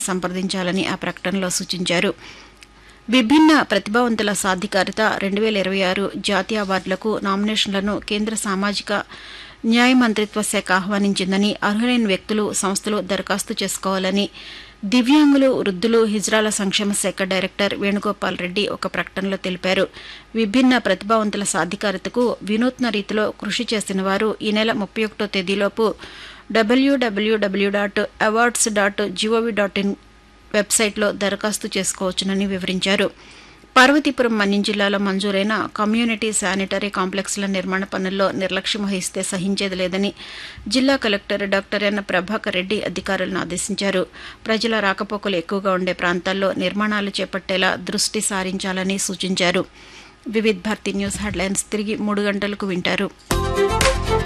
సంప్రదించాలని ఆ ప్రకటనలో సూచించారు విభిన్న ప్రతిభావంతుల సాధికారిత రెండు వేల ఇరవై ఆరు జాతీయ అవార్డులకు నామినేషన్లను కేంద్ర సామాజిక న్యాయ మంత్రిత్వ శాఖ ఆహ్వానించిందని అర్హులైన వ్యక్తులు సంస్థలు దరఖాస్తు చేసుకోవాలని దివ్యాంగులు వృద్ధులు హిజ్రాల సంక్షేమ శాఖ డైరెక్టర్ వేణుగోపాల్ రెడ్డి ఒక ప్రకటనలో తెలిపారు విభిన్న ప్రతిభావంతుల సాధికారతకు వినూత్న రీతిలో కృషి చేసిన వారు ఈ నెల ముప్పై ఒకటో తేదీలోపు W W W dot awards dot G O V dot in వెబ్సైట్లో దరఖాస్తు చేసుకోవచ్చునని వివరించారు పార్వతీపురం మన్యం జిల్లాలో మంజూరైన కమ్యూనిటీ శానిటరీ కాంప్లెక్స్ల నిర్మాణ పనుల్లో నిర్లక్ష్యం వహిస్తే సహించేది లేదని జిల్లా collector doctor N Prabhakar Reddy అధికారులను ఆదేశించారు ప్రజల రాకపోకలు ఎక్కువగా ఉండే ప్రాంతాల్లో నిర్మాణాలు చేపట్టేలా దృష్టి సారించాలని సూచించారు వివిధ్ భారతి న్యూస్ హెడ్లైన్స్ తిరిగి మూడు గంటలకు వింటారు